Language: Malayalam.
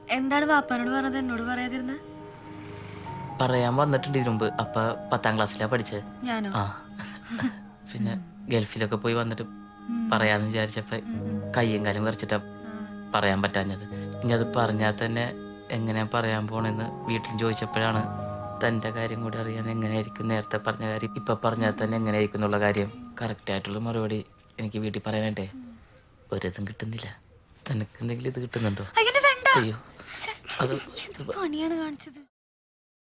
എന്താണ് വാപ്പാനോട് പറഞ്ഞത് എന്നോട് പറയാതിരുന്ന പറയാൻ വന്നിട്ടുണ്ട് ഇതിനു മുമ്പ് അപ്പ പത്താം ക്ലാസ്സിലാണ് പഠിച്ചത് ഞാനോ ആ പിന്നെ ഗൾഫിലൊക്കെ പോയി വന്നിട്ട് പറയാന്ന് വിചാരിച്ചപ്പോ കയ്യും കാലും വരച്ചിട്ടാ പറയാൻ പറ്റാഞ്ഞത് ഇനി അത് പറഞ്ഞാൽ തന്നെ എങ്ങനെയാ പറയാൻ പോണെന്ന് വീട്ടിൽ ചോദിച്ചപ്പോഴാണ് തൻ്റെ കാര്യം കൂടി അറിയാൻ എങ്ങനെയായിരിക്കും നേരത്തെ പറഞ്ഞ കാര്യം ഇപ്പൊ പറഞ്ഞാൽ തന്നെ എങ്ങനെയായിരിക്കും എന്നുള്ള കാര്യം കറക്റ്റ് ആയിട്ടുള്ള മറുപടി എനിക്ക് വീട്ടിൽ പറയാനായിട്ടേ ഒരിതും കിട്ടുന്നില്ല തനിക്ക് എന്തെങ്കിലും ഇത് കിട്ടുന്നുണ്ടോ അയ്യോ വേണ്ട അയ്യോ അത് എന്ത് പണിയാണ് കാണിച്ചത്